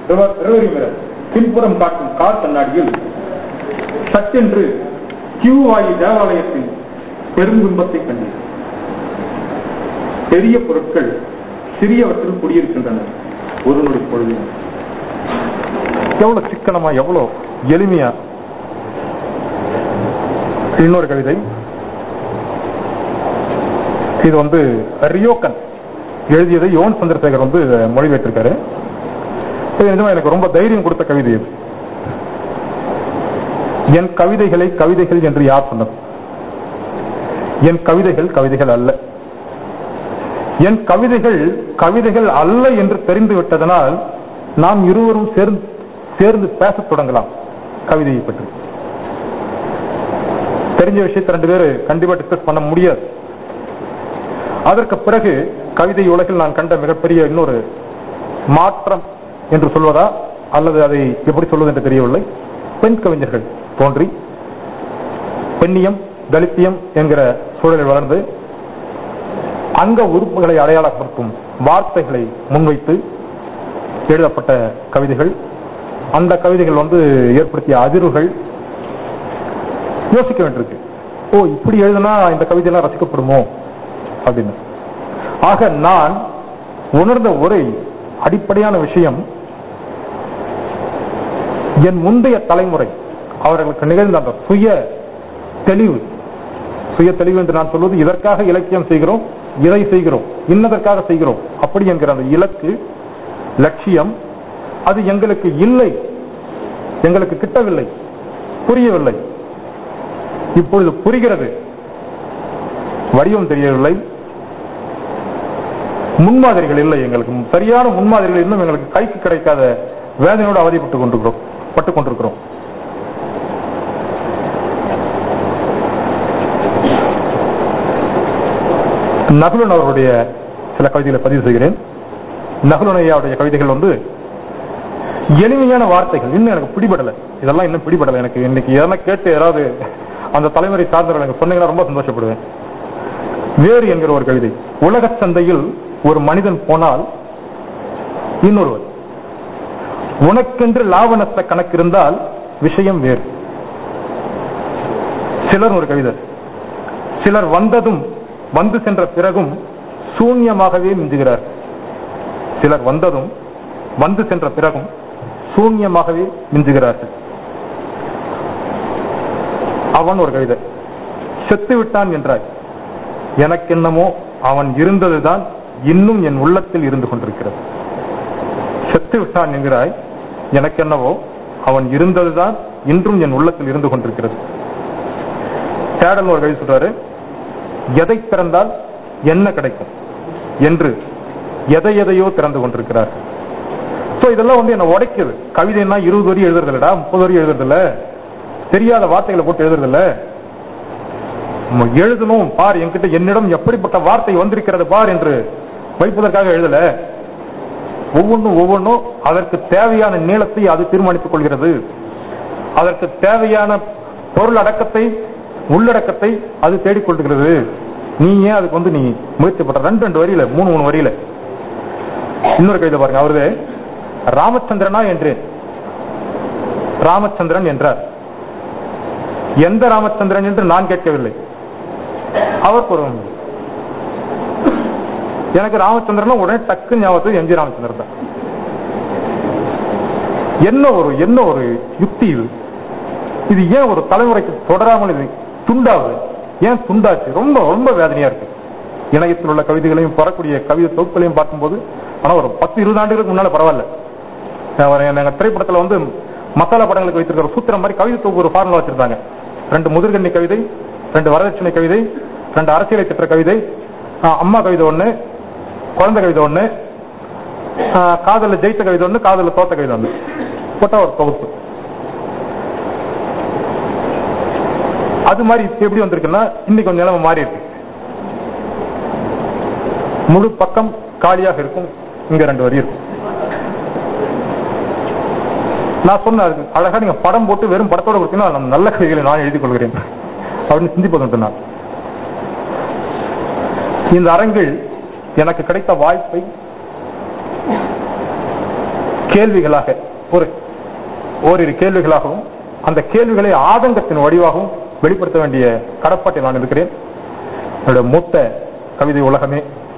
ரெவரி mirror பின்புறம் காட்டும் car கண்ணாடியில் சட்டென்று கியூவாயி தேவாலயத்தின் பெரும்பிம்பத்தை கண்டேன் பெரிய பொருட்கள் சிறியவற்றில் குடியிருக்கின்றன ஒரு நொடி பொழுது எவ்வளவு சிக்கனமா எவ்வளவு எளிமையா இன்னொரு கவிதை இது வந்து ரியோக்கன் எழுதியதை யோன் சந்திரசேகர் வந்து மொழிபெற்றிருக்காரு இது நிஜமா எனக்கு ரொம்ப தைரியம் கொடுத்த கவிதை இது என் கவிதைகளை கவிதைகள் என்று யார் சொன்னது என் கவிதைகள் கவிதைகள் அல்ல என் கவிதைகள் கவிதைகள் அல்ல என்று தெரிந்து விட்டதனால் நாம் இருவரும் சேர்ந்து சேர்ந்து பேசத் தொடங்கலாம் கவிதையை பற்றி தெரிஞ்ச விஷயத்தை ரெண்டு பேரும் கண்டிப்பா டிஸ்கஸ் பண்ண முடியாது அதற்கு பிறகு கவிதை உலகில் நான் கண்ட மிகப்பெரிய இன்னொரு மாற்றம் என்று சொல்வதா அல்லது அதை எப்படி சொல்வது என்று தெரியவில்லை பெண் கவிஞர்கள் தோன்றி பெண்ணியம் தலித்தியம் என்கிற சூழலில் வளர்ந்து அங்க உறுப்புகளை அடையாளப்படுத்தும் வார்த்தைகளை முன்வைத்து எழுதப்பட்ட கவிதைகள் அந்த கவிதைகள் வந்து ஏற்படுத்திய அதிர்வுகள் யோசிக்க வேண்டியிருக்கு ஓ இப்படி எழுதுனா இந்த கவிதையெல்லாம் ரசிக்கப்படுமோ அப்படின்னு ஆக நான் உணர்ந்த ஒரே அடிப்படையான விஷயம் என் முந்தைய தலைமுறை அவர்களுக்கு நிகழ்ந்த அந்த சுய தெளிவு சுய தெளிவு என்று நான் சொல்வது இதற்காக இலக்கியம் செய்கிறோம் இதை செய்கிறோம் இன்னதற்காக செய்கிறோம் அப்படி என்கிற அந்த இலக்கு லட்சியம் அது எங்களுக்கு இல்லை எங்களுக்கு கிட்டவில்லை புரியவில்லை இப்பொழுது புரிகிறது வடிவம் தெரியவில்லை முன்மாதிரிகள் இல்லை எங்களுக்கு சரியான முன்மாதிரிகள் இன்னும் எங்களுக்கு கைக்கு கிடைக்காத வேதனையோடு அவதிப்பட்டுக் கொண்டிருக்கிறோம் பட்டுக் கொண்டிருக்கிறோம் நகுலன் அவருடைய சில கவிதைகளை பதிவு செய்கிறேன் நகுலன் ஐயாவுடைய கவிதைகள் வந்து எளிமையான வார்த்தைகள் இன்னும் எனக்கு பிடிபடல இதெல்லாம் இன்னும் பிடிபடல எனக்கு இன்னைக்கு எதனா கேட்டு யாராவது அந்த தலைமுறை சார்ந்தவர்கள் எனக்கு சொன்னீங்கன்னா ரொம்ப சந்தோஷப்படுவேன் வேறு என்கிற ஒரு கவிதை உலக சந்தையில் ஒரு மனிதன் போனால் இன்னொருவர் உனக்கென்று லாப நஷ்ட கணக்கு இருந்தால் விஷயம் வேறு சிலர் ஒரு கவிதை சிலர் வந்ததும் வந்து சென்ற பிறகும் சூன்யமாகவே மிஞ்சுகிறார் சிலர் வந்ததும் வந்து சென்ற பிறகும் சூன்யமாகவே மிஞ்சுகிறார்கள் அவன் ஒரு கவிதை செத்து விட்டான் என்றாய் எனக்கென்னமோ அவன் இருந்ததுதான் இன்னும் என் உள்ளத்தில் இருந்து கொண்டிருக்கிறது செத்து விட்டான் என்கிறாய் எனக்கென்னவோ அவன் இருந்ததுதான் இன்றும் என் உள்ளத்தில் இருந்து கொண்டிருக்கிறது தேடல் ஒரு கவி சொல்றாரு எதை திறந்தால் என்ன கிடைக்கும் என்று எதை எதையோ திறந்து கொண்டிருக்கிறார் சோ இதெல்லாம் வந்து என்ன உடைக்குது கவிதைன்னா இருபது வரி எழுதுறது இல்லடா முப்பது வரி எழுதுறது இல்ல தெரியாத வார்த்தைகளை போட்டு எழுதுறது இல்ல நம்ம எழுதணும் பார் என்கிட்ட என்னிடம் எப்படிப்பட்ட வார்த்தை வந்திருக்கிறது பார் என்று வைப்பதற்காக எழுதல ஒவ்வொன்றும் ஒவ்வொன்றும் அதற்கு தேவையான நீளத்தை அது தீர்மானித்துக் கொள்கிறது அதற்கு தேவையான பொருள் அடக்கத்தை உள்ளடக்கத்தை அது தேடிக்கொள்கிறது நீ ஏன் அதுக்கு வந்து நீ முயற்சி பண்ற ரெண்டு ரெண்டு வரியில மூணு மூணு வரியில இன்னொரு கவிதை பாருங்க அவரு ராமச்சந்திரனா என்றேன் ராமச்சந்திரன் என்றார் எந்த ராமச்சந்திரன் என்று நான் கேட்கவில்லை அவர் கூறுவாங்க எனக்கு ராமச்சந்திரன் உடனே டக்கு ஞாபகத்துக்கு எம்ஜி ராமச்சந்திரன் தான் என்ன ஒரு என்ன ஒரு யுக்தி இது இது ஏன் ஒரு தலைமுறைக்கு தொடராமல் இது துண்டாகுது ஏன் துண்டாச்சு ரொம்ப ரொம்ப வேதனையா இருக்கு இணையத்தில் உள்ள கவிதைகளையும் வரக்கூடிய கவிதை தொகுப்புகளையும் பார்க்கும்போது ஆனா ஒரு பத்து இருபது ஆண்டுகளுக்கு முன்னால பரவாயில்ல அவர் எங்க திரைப்படத்துல வந்து மசாலா படங்களுக்கு வைத்திருக்கிற சூத்திரம் மாதிரி கவிதை தொகுப்பு ஒரு ஃபார்முலா வச்சிருந்தாங்க ரெண்டு முதிர்கண்ணி கவிதை ரெண்டு வரதட்சணை கவிதை ரெண்டு அரசியலை திட்ட கவிதை ஆஹ் அம்மா கவிதை ஒண்ணு குழந்தை கவிதை ஒண்ணு ஆஹ் காதல்ல ஜெயித்த கவிதை ஒண்ணு காதல்ல தோத்த கவிதை ஒண்ணு போட்டா ஒரு தொகுப்பு அது மாதிரி இப்ப எப்படி வந்திருக்குன்னா இன்னைக்கு கொஞ்சம் நிலைமை மாறி இருக்கு முழு பக்கம் காலியாக இருக்கும் இங்க ரெண்டு வரி இருக்கும் நான் சொன்ன அதுக்கு அழகா நீங்க படம் போட்டு வெறும் படத்தோட கொடுத்தீங்கன்னா நான் நல்ல கவிதைகளை நான் எழுதி கொள்கிறேன் அப்படின்னு சிந்திப்பது நான் இந்த அரங்கில் எனக்கு கிடைத்த வாய்ப்பை கேள்விகளாக ஒரு ஓரிரு கேள்விகளாகவும் அந்த கேள்விகளை ஆதங்கத்தின் வடிவாகவும் வெளிப்படுத்த வேண்டிய கடப்பாட்டில் நான் இருக்கிறேன் என்னுடைய மூத்த கவிதை உலகமே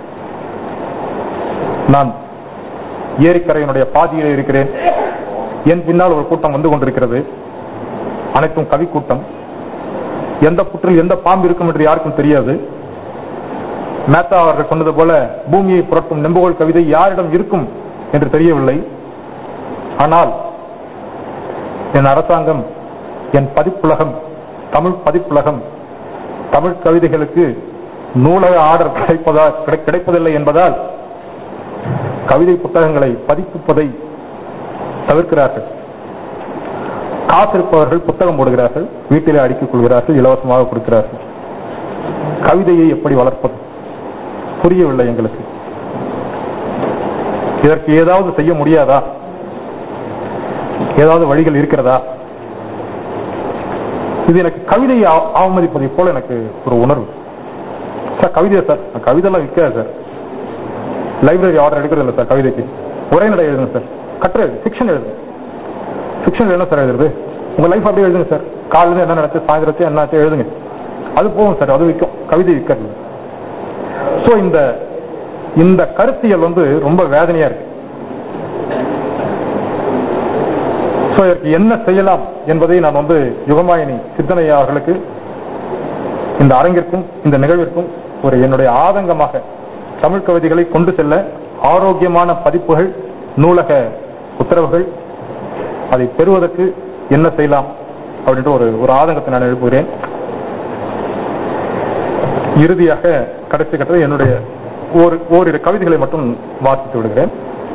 நான் ஏரிக்கரையினுடைய பாதியிலே இருக்கிறேன் என் பின்னால் ஒரு கூட்டம் வந்து கொண்டிருக்கிறது அனைத்தும் கவி கூட்டம் எந்த புற்றில் எந்த பாம்பு இருக்கும் என்று யாருக்கும் தெரியாது மேத்தா அவர்கள் சொன்னது போல பூமியை புரட்டும் நெம்புகோல் கவிதை யாரிடம் இருக்கும் என்று தெரியவில்லை ஆனால் என் அரசாங்கம் என் பதிப்புலகம் தமிழ் பதிப்புலகம் தமிழ் கவிதைகளுக்கு நூலக ஆர்டர் கிடைப்பதா கிடை- கிடைப்பதில்லை என்பதால் கவிதை புத்தகங்களை பதிப்பிப்பதை தவிர்க்கிறார்கள் காசு இருப்பவர்கள் புத்தகம் போடுகிறார்கள் வீட்டிலே அடுக்கிக் கொள்கிறார்கள் இலவசமாக கொடுக்கிறார்கள் கவிதையை எப்படி வளர்ப்பது புரியவில்லை எங்களுக்கு இதற்கு ஏதாவது செய்ய முடியாதா ஏதாவது வழிகள் இருக்கிறதா இது எனக்கு கவிதையை அவ- அவமதிப்பதை போல எனக்கு ஒரு உணர்வு சார் கவிதையா சார் நான் கவிதைலாம் விற்காது சார் லைப்ரரி ஆர்டர் எடுக்கிறது இல்லை சார் கவிதைக்கு உரைநடை எழுதுங்க சார் கட்டுரை ஃபிக்ஷன் எழுதுங்க ஃபிக்ஷன் என்ன சார் எழுதுறது உங்க லைஃப் அப்படியே எழுதுங்க சார் காலையில என்ன நடக்குது சாயந்தரத்து என்ன ஆச்சு எழுதுங்க அது போகும் சார் அது விற்கும் கவிதை விற்கிறது சோ இந்த இந்த கருத்தியல் வந்து ரொம்ப வேதனையா இருக்கு சோ இதற்கு என்ன செய்யலாம் என்பதை நான் வந்து யுகமாயினி சித்தனையா அவர்களுக்கு இந்த அரங்கிற்கும் இந்த நிகழ்விற்கும் ஒரு என்னுடைய ஆதங்கமாக தமிழ் கவிதைகளை கொண்டு செல்ல ஆரோக்கியமான பதிப்புகள் நூலக உத்தரவுகள் அதை பெறுவதற்கு என்ன செய்யலாம் அப்படின்ற ஒரு ஒரு ஆதங்கத்தை நான் எழுப்புகிறேன் இறுதியாக கடைசி கட்டத்தில் என்னுடைய ஒரு ஓரிரு கவிதைகளை மட்டும் வாசித்து விடுகிறேன்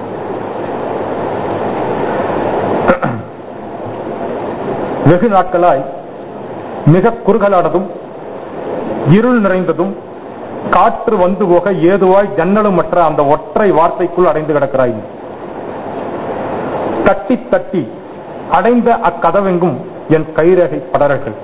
வெகு நாட்களாய் மிக குறுகலானதும் இருள் நிறைந்ததும் காற்று வந்து போக ஏதுவாய் ஜன்னலுமற்ற அந்த ஒற்றை வார்த்தைக்குள் அடைந்து கிடக்கிறாய் நீ. தட்டி தட்டி அடைந்த அக்கதவெங்கும் என் கைரேகை படர்கள்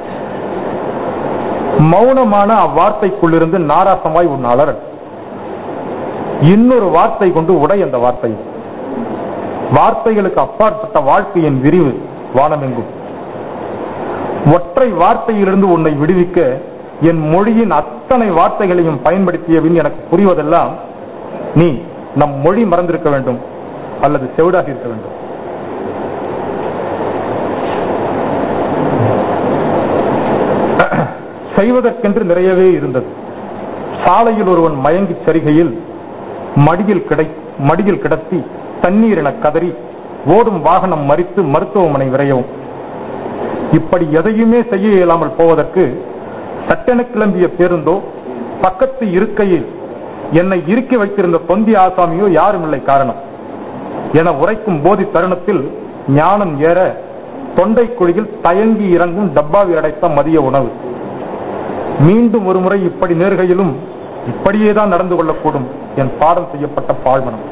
மௌனமான அவ்வார்த்தைக்குள்ளிருந்து நாராசமாய் உன் அலறல் இன்னொரு வார்த்தை கொண்டு உடை அந்த வார்த்தை வார்த்தைகளுக்கு அப்பாற்பட்ட வாழ்க்கையின் விரிவு வானமெங்கும் ஒற்றை வார்த்தையிலிருந்து உன்னை விடுவிக்க என் மொழியின் அத்தனை வார்த்தைகளையும் பயன்படுத்தியபின் எனக்கு புரிவதெல்லாம் நீ நம் மொழி மறந்திருக்க வேண்டும் அல்லது செவிடாக இருக்க வேண்டும் செய்வதற்கென்று நிறையவே இருந்தது சாலையில் ஒருவன் மயங்கி சரிகையில் மடியில் கிடை மடியில் கிடத்தி தண்ணீர் என கதறி ஓடும் வாகனம் மறித்து மருத்துவமனை விரையவும் இப்படி எதையுமே செய்ய இயலாமல் போவதற்கு சட்டென கிளம்பிய பேருந்தோ பக்கத்து இருக்கையில் என்னை இறுக்கி வைத்திருந்த தொந்தி ஆசாமியோ யாரும் இல்லை காரணம் என உரைக்கும் போதி தருணத்தில் ஞானம் ஏற தொண்டை குழியில் தயங்கி இறங்கும் டப்பாவில் அடைத்த மதிய உணவு மீண்டும் ஒரு முறை இப்படி நேர்கையிலும் இப்படியேதான் நடந்து கொள்ளக்கூடும் என் பாடம் செய்யப்பட்ட பாழ்மனம்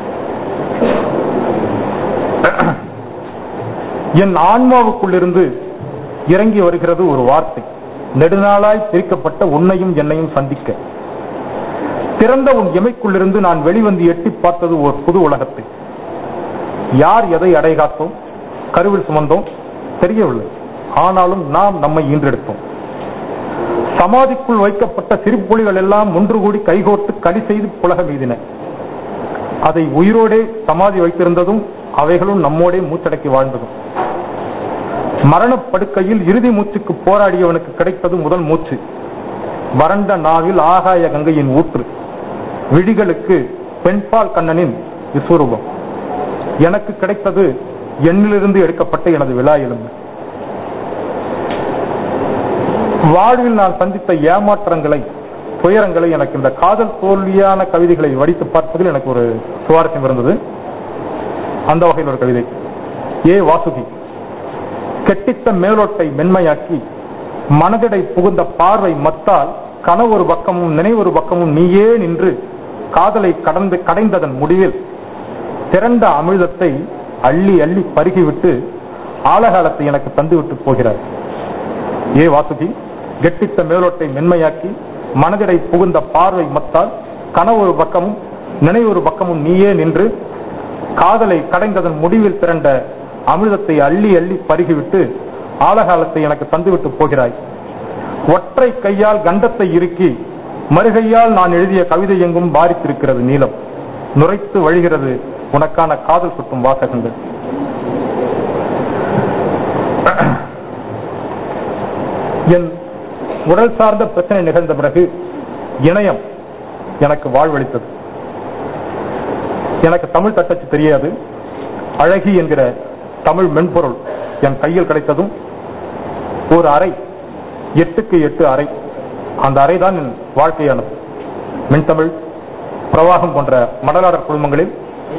என் ஆன்மாவுக்குள்ளிருந்து இறங்கி வருகிறது ஒரு வார்த்தை நெடுநாளாய் பிரிக்கப்பட்ட உன்னையும் என்னையும் சந்திக்க திறந்த உன் எமைக்குள்ளிருந்து நான் வெளிவந்து எட்டி பார்த்தது ஒரு புது உலகத்தை யார் எதை அடைகாத்தோம் கருவில் சுமந்தோம் தெரியவில்லை ஆனாலும் நாம் நம்மை ஈன்றெடுத்தோம் சமாதிக்குள் வைக்கப்பட்ட சிறுபொலிகள் எல்லாம் ஒன்று கூடி கைகோர்த்து கடி செய்து புலகம் எய்தின அதை உயிரோடே சமாதி வைத்திருந்ததும் அவைகளும் நம்மோடே மூச்சடக்கி வாழ்ந்ததும் மரணப்படுக்கையில் இறுதி மூச்சுக்கு போராடியவனுக்கு கிடைத்தது முதல் மூச்சு வறண்ட நாவில் ஆகாய கங்கையின் ஊற்று விழிகளுக்கு பெண்பால் கண்ணனின் விஸ்வரூபம் எனக்கு கிடைத்தது எண்ணிலிருந்து எடுக்கப்பட்ட எனது விழா எலும்பு வாழ்வில் நான் சந்தித்த ஏமாற்றங்களை துயரங்களை எனக்கு இந்த காதல் தோல்வியான கவிதைகளை வடித்து பார்ப்பதில் எனக்கு ஒரு சுவாரஸ்யம் இருந்தது அந்த வகையில் ஒரு கவிதை ஏ வாசுகி கெட்டித்த மேலோட்டை மென்மையாக்கி மனதிடை புகுந்த பார்வை மத்தால் கனவொரு பக்கமும் நினைவொரு பக்கமும் நீயே நின்று காதலை கடந்து கடைந்ததன் முடிவில் திரண்ட அமிர்தத்தை அள்ளி அள்ளி பருகிவிட்டு ஆழகாலத்தை எனக்கு தந்துவிட்டு போகிறார் ஏ வாசுகி கெட்டித்த மேலோட்டை மென்மையாக்கி மனதிடை புகுந்த பார்வை மத்தால் கனவொரு பக்கமும் நினைவொரு பக்கமும் நீயே நின்று காதலை கடைந்ததன் முடிவில் திரண்ட அமிர்தத்தை அள்ளி அள்ளி பருகிவிட்டு ஆலகாலத்தை எனக்கு தந்துவிட்டு போகிறாய் ஒற்றை கையால் கண்டத்தை இறுக்கி மறுகையால் நான் எழுதிய கவிதை எங்கும் பாரித்திருக்கிறது நீளம் நுரைத்து வழிகிறது உனக்கான காதல் சுட்டும் வாசகங்கள் என் உடல் சார்ந்த பிரச்சனை நிகழ்ந்த பிறகு இணையம் எனக்கு வாழ்வளித்தது எனக்கு தமிழ் தட்டச்சு தெரியாது அழகி என்கிற தமிழ் மென்பொருள் என் கையில் கிடைத்ததும் ஒரு அறை எட்டுக்கு எட்டு அறை அந்த அறை தான் என் வாழ்க்கையானது மின்தமிழ் பிரவாகம் போன்ற மடலாளர் குழுமங்களில்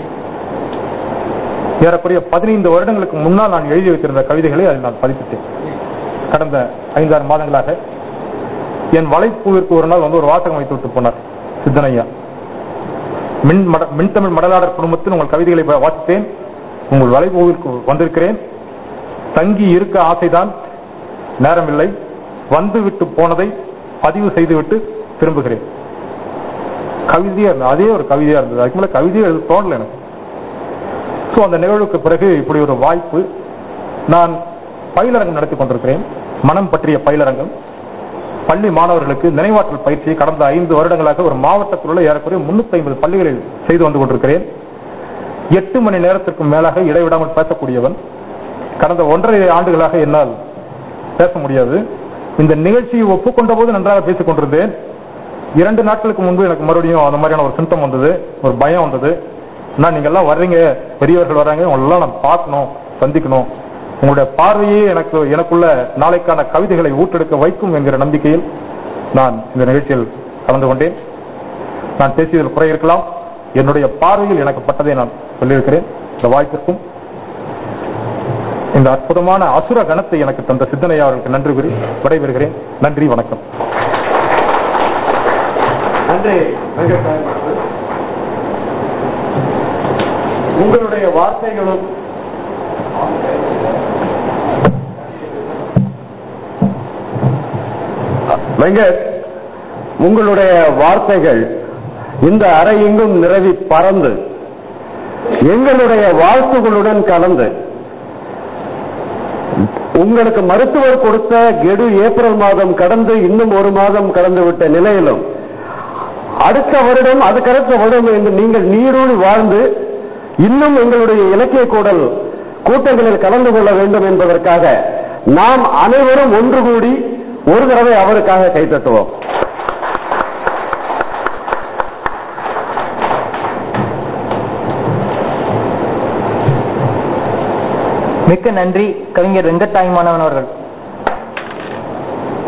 ஏறக்குறைய பதினைந்து வருடங்களுக்கு முன்னால் நான் எழுதி வைத்திருந்த கவிதைகளை அதில் நான் பதிப்பித்தேன் கடந்த ஐந்தாறு மாதங்களாக என் வலைப்பூவிற்கு ஒரு நாள் வந்து ஒரு வாசகம் வைத்து விட்டு போனார் சித்தனையா மின் மட மின்தமிழ் மடலாளர் குடும்பத்தில் உங்கள் கவிதைகளை வாசித்தேன் உங்கள் வலைப்பூவிற்கு வந்திருக்கிறேன் தங்கி இருக்க ஆசைதான் நேரமில்லை வந்துவிட்டு போனதை பதிவு செய்துவிட்டு திரும்புகிறேன் கவிதையா இருந்தது அதே ஒரு கவிதையா இருந்தது அதுக்கு மேல கவிதையே எழுத தோணல எனக்கு ஸோ அந்த நிகழ்வுக்கு பிறகு இப்படி ஒரு வாய்ப்பு நான் பயிலரங்கம் நடத்தி கொண்டிருக்கிறேன் மனம் பற்றிய பயிலரங்கம் பள்ளி மாணவர்களுக்கு நினைவாற்றல் பயிற்சியை கடந்த ஐந்து வருடங்களாக ஒரு மாவட்டத்தில் உள்ள ஏறக்குறைய முன்னூத்தி ஐம்பது பள்ளிகளில் செய்து வந்து கொண்டிருக்கிறேன் எட்டு மணி நேரத்திற்கும் மேலாக இடைவிடாமல் பேசக்கூடியவன் கடந்த ஒன்றரை ஆண்டுகளாக என்னால் பேச முடியாது இந்த நிகழ்ச்சியை ஒப்புக்கொண்ட போது நன்றாக பேசிக் கொண்டிருந்தேன் இரண்டு நாட்களுக்கு முன்பு எனக்கு மறுபடியும் அந்த மாதிரியான ஒரு சிம்டம் வந்தது ஒரு பயம் வந்தது நான் நீங்க எல்லாம் வர்றீங்க பெரியவர்கள் வர்றாங்க உங்களெல்லாம் நான் பார்க்கணும் சந்திக்கணும் உங்களுடைய பார்வையே எனக்கு எனக்குள்ள நாளைக்கான கவிதைகளை ஊட்டெடுக்க வைக்கும் என்கிற நம்பிக்கையில் நான் இந்த நிகழ்ச்சியில் கலந்து கொண்டேன் நான் பேசியதில் குறை இருக்கலாம் என்னுடைய பார்வையில் எனக்கு பட்டதை நான் சொல்லியிருக்கிறேன் இந்த வாய்ப்பிற்கும் இந்த அற்புதமான அசுர கணத்தை எனக்கு தந்த சித்தனையா அவர்களுக்கு நன்றி கூறி விடைபெறுகிறேன் நன்றி வணக்கம் நன்றி வெங்கட்ராமன் அவர்கள். உங்களுடைய வார்த்தைகளும் வெங்கட் உங்களுடைய வார்த்தைகள் இந்த அறை எங்கும் நிரவி பறந்து எங்களுடைய வாழ்த்துகளுடன் கலந்து உங்களுக்கு மருத்துவர் கொடுத்த கெடு ஏப்ரல் மாதம் கடந்து இன்னும் ஒரு மாதம் கடந்து விட்ட நிலையிலும் அடுத்த வருடம் அதுக்கடுத்த வருடம் என்று நீங்கள் நீடூழி வாழ்ந்து இன்னும் எங்களுடைய இலக்கிய கூடல் கூட்டங்களில் கலந்து கொள்ள வேண்டும் என்பதற்காக நாம் அனைவரும் ஒன்று கூடி ஒரு தடவை அவருக்காக கைத்தட்டுவோம் மிக்க நன்றி கவிஞர் வெங்கட்டாய்மானவன் அவர்கள்